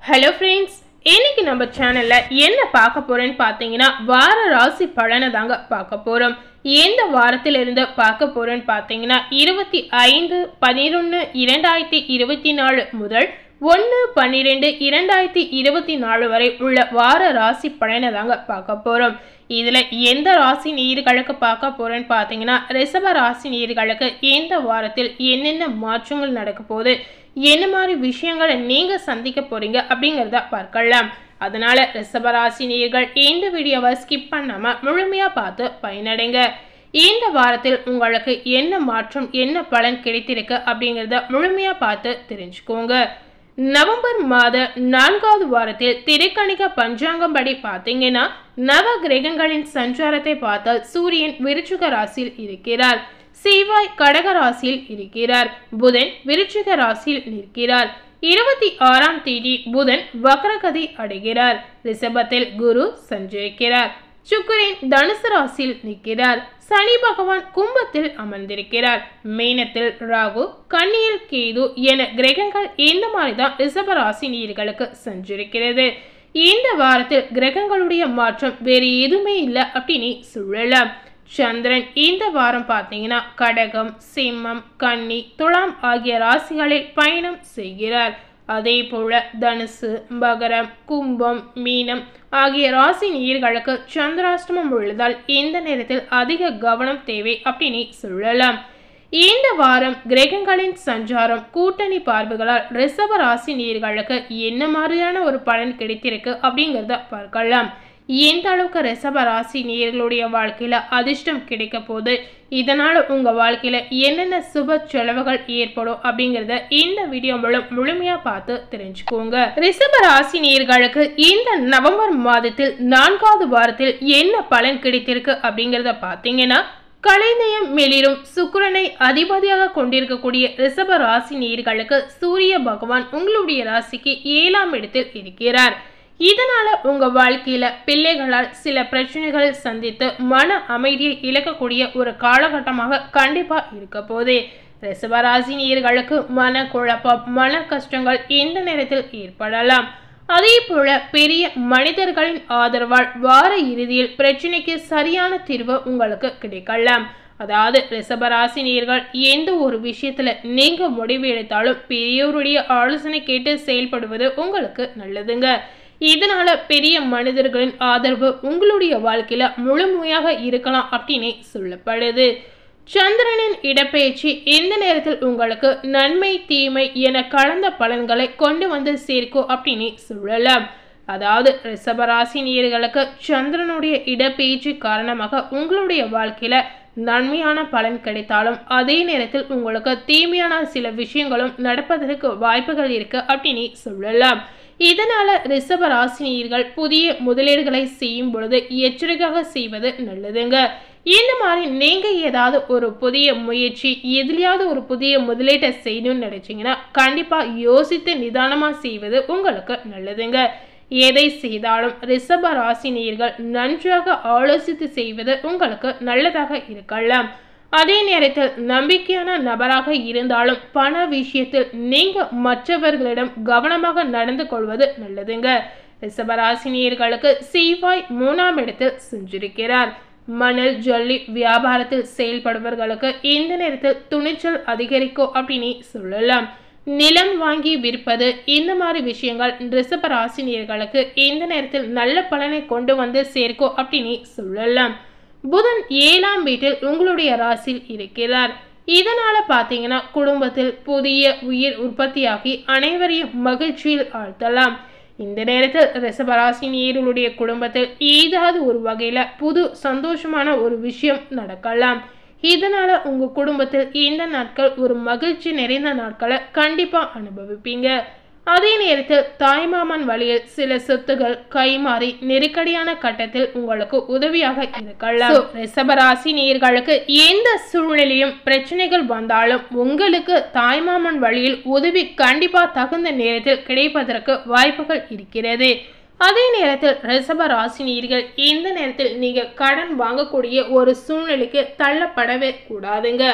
hello friends இன்னைக்கு நம்ம சேனல்ல என்ன பார்க்க போறேன்னு பார்த்தீங்கன்னா வார ராசி பலனை தாங்க பார்க்க போறோம் எந்த வாரத்திலிருந்து பார்க்க போறோன்னு பார்த்தீங்கன்னா இருபத்தி ஐந்து பதினொன்று இரண்டாயிரத்தி இருபத்தி நாலு முதல் ஒன்று பன்னிரெண்டு இரண்டாயிரத்தி இருபத்தி நாலு வரை உள்ள வார ராசி பலனை தாங்க பார்க்க போறோம் இதுல எந்த ராசி நீர்களுக்கு பார்க்க போறேன்னு பார்த்தீங்கன்னா ரிஷப ராசி நீர்களுக்கு இந்த வாரத்தில் என்னென்ன மாற்றங்கள் நடக்க போகுது என்ன மாதிரி விஷயங்களை நீங்க சந்திக்க போறீங்க அப்படிங்கிறத பார்க்கலாம் அதனால ரிஷபராசி நீர்கள் இந்த வீடியோவை ஸ்கிப் பண்ணாம முழுமையா பார்த்து பயனடைங்க இந்த வாரத்தில் உங்களுக்கு என்ன மாற்றம் என்ன பலன் கிடைத்திருக்கு அப்படிங்கிறத முழுமையா பார்த்து தெரிஞ்சுக்கோங்க நவம்பர் மாத நான்காவது வாரத்தில் திரைக்கணிக பஞ்சாங்கம் படி பார்த்தீங்கன்னா நவ கிரகங்களின் சஞ்சாரத்தை பார்த்தால் சூரியன் விருச்சிக ராசியில் இருக்கிறார் செவ்வாய் கடக ராசியில் இருக்கிறார் புதன் விருச்சிக ராசியில் நிற்கிறார் இருபத்தி ஆறாம் தேதி புதன் வக்ரகதி அடைகிறார் ரிஷபத்தில் குரு சஞ்சரிக்கிறார் சுக்கிரன் தனுசு ராசியில் நிற்கிறார் சனி பகவான் கும்பத்தில் அமர்ந்திருக்கிறார் மீனத்தில் ராகு கன்னியில் கேது என கிரகங்கள் இந்த மாதிரி தான் ரிஷப ராசி நீர்களுக்கு சஞ்சரிக்கிறது இந்த வாரத்தில் கிரகங்களுடைய மாற்றம் வேறு எதுவுமே இல்லை அப்படின்னு சொல்லலாம் சந்திரன் இந்த வாரம் பார்த்தீங்கன்னா கடகம் சிம்மம் கன்னி துலாம் ஆகிய ராசிகளில் பயணம் செய்கிறார் அதே போல தனுசு மகரம் கும்பம் மீனம் ஆகிய ராசி நீர்களுக்கு சந்திராஷ்டமம் உள்ளதால் இந்த நேரத்தில் அதிக கவனம் தேவை அப்படின்னு சொல்லலாம் இந்த வாரம் கிரகங்களின் சஞ்சாரம் கூட்டணி பார்வைகளால் ரிஷப ராசி நீர்களுக்கு என்ன மாதிரியான ஒரு பலன் கிடைத்திருக்கு அப்படிங்கிறத பார்க்கலாம் எந்த அளவுக்கு ரிஷப ராசி நேர்களுடைய வாழ்க்கையில அதிர்ஷ்டம் கிடைக்க போகுது இதனால உங்க வாழ்க்கையில என்னென்ன சுப செலவுகள் ஏற்படும் அப்படிங்கறத இந்த வீடியோ மூலம் முழுமையா பார்த்து தெரிஞ்சுக்கோங்க ரிஷப ராசி நேர்களுக்கு இந்த நவம்பர் மாதத்தில் நான்காவது வாரத்தில் என்ன பலன் கிடைத்திருக்கு அப்படிங்கறத பார்த்தீங்கன்னா கலைநயம் மெளிரும் சுக்கிரனை அதிபதியாக கொண்டிருக்கக்கூடிய ரிஷப ராசி நேர்களுக்கு சூரிய பகவான் உங்களுடைய ராசிக்கு ஏழாம் இடத்தில் இருக்கிறார் இதனால உங்க வாழ்க்கையில பிள்ளைகளால் சில பிரச்சனைகளை சந்தித்து மன அமைதியை இழக்கக்கூடிய ஒரு காலகட்டமாக கண்டிப்பா இருக்க போதே ரிஷபராசி நீர்களுக்கு மன குழப்பம் மன கஷ்டங்கள் இந்த நேரத்தில் ஏற்படலாம் அதே போல பெரிய மனிதர்களின் ஆதரவால் வார இறுதியில் பிரச்சனைக்கு சரியான தீர்வு உங்களுக்கு கிடைக்கலாம் அதாவது ரிஷபராசி நீர்கள் எந்த ஒரு விஷயத்துல நீங்க முடிவு எடுத்தாலும் பெரியோருடைய ஆலோசனை கேட்டு செயல்படுவது உங்களுக்கு நல்லதுங்க இதனால பெரிய மனிதர்களின் ஆதரவு உங்களுடைய வாழ்க்கையில முழுமையாக இருக்கலாம் அப்படின்னு சொல்லப்படுது சந்திரனின் இடப்பெயர்ச்சி இந்த நேரத்தில் உங்களுக்கு நன்மை தீமை என கலந்த பலன்களை கொண்டு வந்து சேர்க்கும் அப்படின்னு சொல்லலாம் அதாவது ரிஷபராசி நேர்களுக்கு சந்திரனுடைய இடப்பெயர்ச்சி காரணமாக உங்களுடைய வாழ்க்கையில நன்மையான பலன் கிடைத்தாலும் அதே நேரத்தில் உங்களுக்கு தீமையான சில விஷயங்களும் நடப்பதற்கு வாய்ப்புகள் இருக்கு அப்படின்னு சொல்லலாம் இதனால ரிஷப ராசினியர்கள் புதிய முதலீடுகளை செய்யும் பொழுது எச்சரிக்கையாக செய்வது நல்லதுங்க இந்த மாதிரி நீங்க ஏதாவது ஒரு புதிய முயற்சி எதுலையாவது ஒரு புதிய முதலீட்டை செய்யணும்னு நினைச்சீங்கன்னா கண்டிப்பா யோசித்து நிதானமா செய்வது உங்களுக்கு நல்லதுங்க எதை செய்தாலும் ரிஷப ராசினியர்கள் நன்றாக ஆலோசித்து செய்வது உங்களுக்கு நல்லதாக இருக்கலாம் அதே நேரத்தில் நம்பிக்கையான நபராக இருந்தாலும் பண விஷயத்தில் நீங்க மற்றவர்களிடம் கவனமாக நடந்து கொள்வது நல்லதுங்க ரிஷபராசினியர்களுக்கு செவ்வாய் மூணாம் இடத்தில் சென்றிருக்கிறார் மணல் ஜல்லி வியாபாரத்தில் செயல்படுபவர்களுக்கு இந்த நேரத்தில் துணிச்சல் அதிகரிக்கும் அப்படின்னு சொல்லலாம் நிலம் வாங்கி விற்பது இந்த மாதிரி விஷயங்கள் ரிஷப ராசினியர்களுக்கு இந்த நேரத்தில் நல்ல பலனை கொண்டு வந்து சேர்க்கும் அப்படின்னு சொல்லலாம் புதன் ஏழாம் வீட்டில் உங்களுடைய ராசியில் இருக்கிறார் இதனால பார்த்தீங்கன்னா குடும்பத்தில் புதிய உயிர் உற்பத்தியாகி அனைவரையும் மகிழ்ச்சியில் ஆழ்த்தலாம் இந்த நேரத்தில் ரிஷபராசி நேர்களுடைய குடும்பத்தில் ஏதாவது ஒரு வகையில புது சந்தோஷமான ஒரு விஷயம் நடக்கலாம் இதனால உங்க குடும்பத்தில் இந்த நாட்கள் ஒரு மகிழ்ச்சி நிறைந்த நாட்களை கண்டிப்பா அனுபவிப்பீங்க அதே நேரத்தில் தாய்மாமன் வழியில் சில சொத்துகள் கைமாறி நெருக்கடியான கட்டத்தில் உங்களுக்கு உதவியாக இருக்கலாம் ரிஷபராசி நேர்களுக்கு எந்த சூழ்நிலையும் பிரச்சனைகள் வந்தாலும் உங்களுக்கு தாய்மாமன் வழியில் உதவி கண்டிப்பா தகுந்த நேரத்தில் கிடைப்பதற்கு வாய்ப்புகள் இருக்கிறது அதே நேரத்தில் ரிஷப ராசினியர்கள் இந்த நேரத்தில் நீங்க கடன் வாங்கக்கூடிய ஒரு சூழ்நிலைக்கு தள்ளப்படவே கூடாதுங்க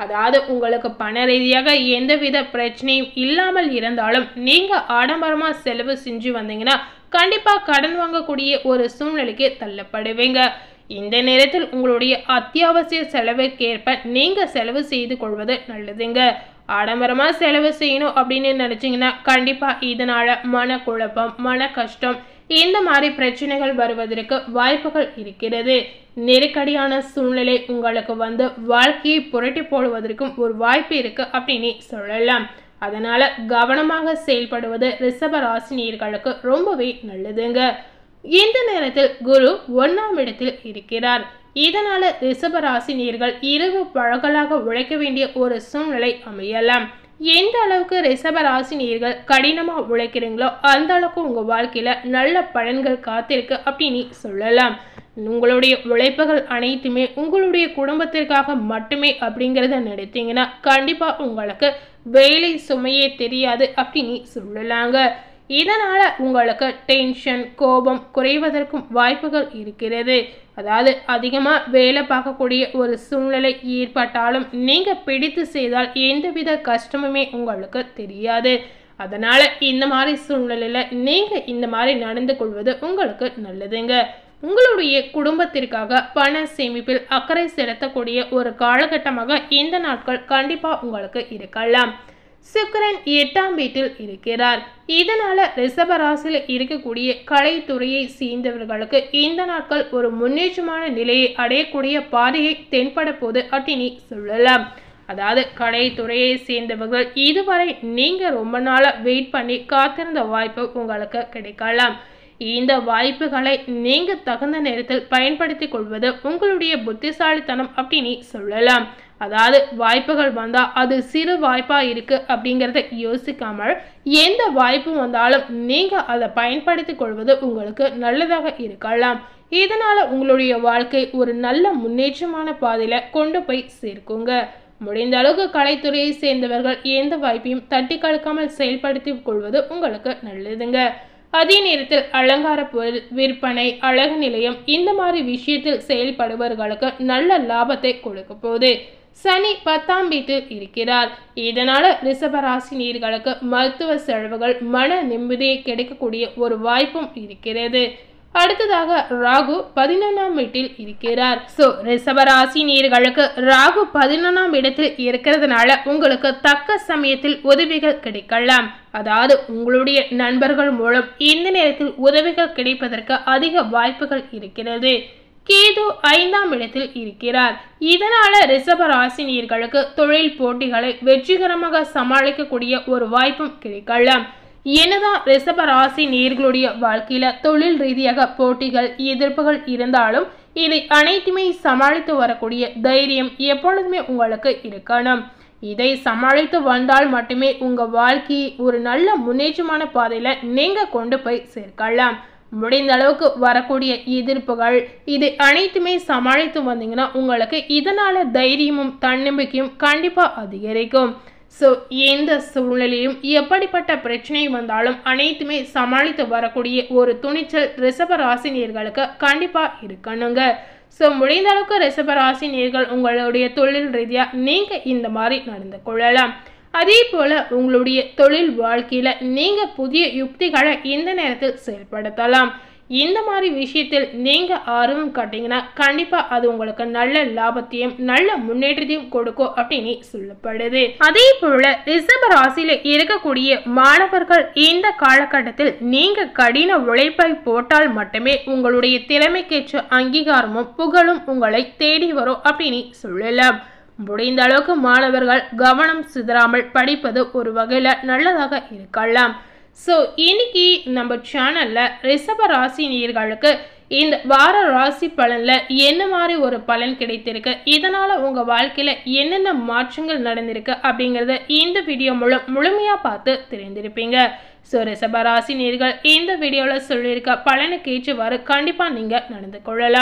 அதாவது உங்களுக்கு பண ரீதியாக எந்தவித பிரச்சனையும் இல்லாமல் இருந்தாலும் நீங்க ஆடம்பரமா செலவு செஞ்சு வந்தீங்கன்னா கண்டிப்பா கடன் வாங்கக்கூடிய ஒரு சூழ்நிலைக்கு தள்ளப்படுவீங்க இந்த நேரத்தில் உங்களுடைய அத்தியாவசிய செலவுக்கேற்ப நீங்க செலவு செய்து கொள்வது நல்லதுங்க ஆடம்பரமா செலவு செய்யணும் அப்படின்னு நினைச்சீங்கன்னா கண்டிப்பா இதனால மனக்குழப்பம் மன கஷ்டம் இந்த மாதிரி பிரச்சனைகள் வருவதற்கு வாய்ப்புகள் இருக்கிறது நெருக்கடியான சூழ்நிலை உங்களுக்கு வந்து வாழ்க்கையை புரட்டி போடுவதற்கும் ஒரு வாய்ப்பு இருக்கு அப்படின்னு சொல்லலாம் அதனால கவனமாக செயல்படுவது ரிஷப ராசினியர்களுக்கு ரொம்பவே நல்லதுங்க இந்த நேரத்தில் குரு ஒன்றாம் இடத்தில் இருக்கிறார் இதனால ரிஷப ராசினியர்கள் இரவு பழகலாக உழைக்க வேண்டிய ஒரு சூழ்நிலை அமையலாம் எந்த அளவுக்கு ரிஷப ராசினியர்கள் கடினமா உழைக்கிறீங்களோ அந்த அளவுக்கு உங்க வாழ்க்கையில நல்ல பலன்கள் காத்திருக்கு அப்படின்னு சொல்லலாம் உங்களுடைய உழைப்புகள் அனைத்துமே உங்களுடைய குடும்பத்திற்காக மட்டுமே அப்படிங்கிறத நினைத்தீங்கன்னா கண்டிப்பா உங்களுக்கு வேலை சுமையே தெரியாது அப்படின்னு சொல்லலாங்க இதனால உங்களுக்கு டென்ஷன் கோபம் குறைவதற்கும் வாய்ப்புகள் இருக்கிறது அதாவது அதிகமா வேலை பார்க்கக்கூடிய ஒரு சூழ்நிலை ஏற்பட்டாலும் நீங்க பிடித்து செய்தால் எந்தவித கஷ்டமுமே உங்களுக்கு தெரியாது அதனால இந்த மாதிரி சூழ்நிலையில நீங்க இந்த மாதிரி நடந்து கொள்வது உங்களுக்கு நல்லதுங்க உங்களுடைய குடும்பத்திற்காக பண சேமிப்பில் அக்கறை செலுத்தக்கூடிய ஒரு காலகட்டமாக இந்த நாட்கள் கண்டிப்பா உங்களுக்கு இருக்கலாம் சுக்கிரன் எட்டாம் வீட்டில் இருக்கிறார் இதனால ரிஷபராசியில் இருக்கக்கூடிய கலைத்துறையை சேர்ந்தவர்களுக்கு இந்த நாட்கள் ஒரு முன்னேற்றமான நிலையை அடையக்கூடிய பாதையை தென்பட போது அப்படின்னு சொல்லலாம் அதாவது கலைத்துறையை சேர்ந்தவர்கள் இதுவரை நீங்க ரொம்ப நாளா வெயிட் பண்ணி காத்திருந்த வாய்ப்பு உங்களுக்கு கிடைக்கலாம் இந்த வாய்ப்புகளை நீங்க தகுந்த நேரத்தில் பயன்படுத்தி கொள்வது உங்களுடைய புத்திசாலித்தனம் அப்படின்னு சொல்லலாம் அதாவது வாய்ப்புகள் வந்தா அது சிறு வாய்ப்பா இருக்கு அப்படிங்கிறத யோசிக்காமல் எந்த வாய்ப்பு வந்தாலும் நீங்க அதை பயன்படுத்தி கொள்வது உங்களுக்கு நல்லதாக இருக்கலாம் இதனால உங்களுடைய வாழ்க்கை ஒரு நல்ல முன்னேற்றமான பாதையில கொண்டு போய் சேர்க்குங்க முடிந்த அளவுக்கு கலைத்துறையை சேர்ந்தவர்கள் எந்த வாய்ப்பையும் தட்டி கலக்காமல் செயல்படுத்தி கொள்வது உங்களுக்கு நல்லதுங்க அதே நேரத்தில் அலங்கார பொருள் விற்பனை அழகு நிலையம் இந்த மாதிரி விஷயத்தில் செயல்படுபவர்களுக்கு நல்ல லாபத்தை கொடுக்க போகுது சனி பத்தாம் வீட்டில் இருக்கிறார் இதனால ரிஷபராசி நீர்களுக்கு மருத்துவ செலவுகள் மன நிம்மதியை கிடைக்கக்கூடிய ஒரு வாய்ப்பும் இருக்கிறது அடுத்ததாக ராகு பதினொன்றாம் வீட்டில் இருக்கிறார் ஸோ ரிஷபராசி நீர்களுக்கு ராகு பதினொன்றாம் இடத்தில் இருக்கிறதுனால உங்களுக்கு தக்க சமயத்தில் உதவிகள் கிடைக்கலாம் அதாவது உங்களுடைய நண்பர்கள் மூலம் இந்த நேரத்தில் உதவிகள் கிடைப்பதற்கு அதிக வாய்ப்புகள் இருக்கிறது கேது ஐந்தாம் இடத்தில் இருக்கிறார் இதனால ரிஷப ராசினியர்களுக்கு தொழில் போட்டிகளை வெற்றிகரமாக சமாளிக்கக்கூடிய ஒரு வாய்ப்பும் கிடைக்கலாம் என்னதான் ரிஷப ராசி நேர்களுடைய வாழ்க்கையில தொழில் ரீதியாக போட்டிகள் எதிர்ப்புகள் இருந்தாலும் இதை அனைத்துமே சமாளித்து வரக்கூடிய தைரியம் எப்பொழுதுமே உங்களுக்கு இருக்கணும் இதை சமாளித்து வந்தால் மட்டுமே உங்க வாழ்க்கையை ஒரு நல்ல முன்னேற்றமான பாதையில நீங்க கொண்டு போய் சேர்க்கலாம் முடிந்த அளவுக்கு வரக்கூடிய எதிர்ப்புகள் இது அனைத்துமே சமாளித்து வந்தீங்கன்னா உங்களுக்கு இதனால தைரியமும் தன்னம்பிக்கையும் கண்டிப்பா அதிகரிக்கும் ஸோ எந்த சூழ்நிலையும் எப்படிப்பட்ட பிரச்சனை வந்தாலும் அனைத்துமே சமாளித்து வரக்கூடிய ஒரு துணிச்சல் ரிஷப ராசினியர்களுக்கு கண்டிப்பாக இருக்கணுங்க ஸோ முடிந்த அளவுக்கு ரிஷப ராசினியர்கள் உங்களுடைய தொழில் ரீதியாக நீங்கள் இந்த மாதிரி நடந்து கொள்ளலாம் அதே போல் உங்களுடைய தொழில் வாழ்க்கையில் நீங்கள் புதிய யுக்திகளை இந்த நேரத்தில் செயல்படுத்தலாம் இந்த மாதிரி விஷயத்தில் நீங்கள் ஆர்வம் காட்டிங்கன்னா கண்டிப்பாக அது உங்களுக்கு நல்ல லாபத்தையும் நல்ல முன்னேற்றத்தையும் கொடுக்கும் அப்படின்னு சொல்லப்படுது அதே போல ரிஷப ராசியில் இருக்கக்கூடிய மாணவர்கள் இந்த காலகட்டத்தில் நீங்கள் கடின உழைப்பை போட்டால் மட்டுமே உங்களுடைய திறமைக்கேற்ற அங்கீகாரமும் புகழும் உங்களை தேடி வரும் அப்படின்னு சொல்லலாம் முடிந்த அளவுக்கு மாணவர்கள் கவனம் சிதறாமல் படிப்பது ஒரு வகையில் நல்லதாக இருக்கலாம் ஸோ இன்னைக்கு நம்ம சேனலில் ரிஷப ராசி நேர்களுக்கு இந்த வார ராசி பலனில் என்ன மாதிரி ஒரு பலன் கிடைத்திருக்கு இதனால் உங்கள் வாழ்க்கையில் என்னென்ன மாற்றங்கள் நடந்திருக்கு அப்படிங்கிறத இந்த வீடியோ மூலம் முழுமையாக பார்த்து தெரிந்திருப்பீங்க ஸோ ரிஷப ராசி நேர்கள் இந்த வீடியோவில் சொல்லியிருக்க பலனுக்கு ஏற்றவாறு கண்டிப்பாக நீங்கள் நடந்து கொள்ளலாம்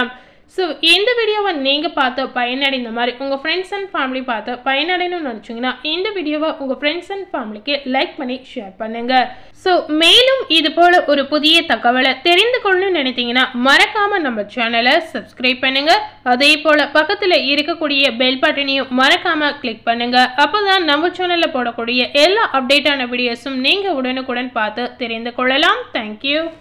ஸோ இந்த வீடியோவை நீங்கள் பார்த்து பயனடைந்த மாதிரி உங்கள் ஃப்ரெண்ட்ஸ் அண்ட் ஃபேமிலி பார்த்து பயனடையணும்னு நினச்சிங்கன்னா இந்த வீடியோவை உங்கள் ஃப்ரெண்ட்ஸ் அண்ட் ஃபேமிலிக்கு லைக் பண்ணி ஷேர் பண்ணுங்கள் ஸோ மேலும் இது போல் ஒரு புதிய தகவலை தெரிந்து கொள்ளணும்னு நினைத்தீங்கன்னா மறக்காமல் நம்ம சேனலை சப்ஸ்கிரைப் பண்ணுங்கள் அதே போல் பக்கத்தில் இருக்கக்கூடிய பெல் பட்டனையும் மறக்காமல் கிளிக் பண்ணுங்கள் அப்போ தான் நம்ம சேனலில் போடக்கூடிய எல்லா அப்டேட்டான வீடியோஸும் நீங்கள் உடனுக்குடன் பார்த்து தெரிந்து கொள்ளலாம் தேங்க்யூ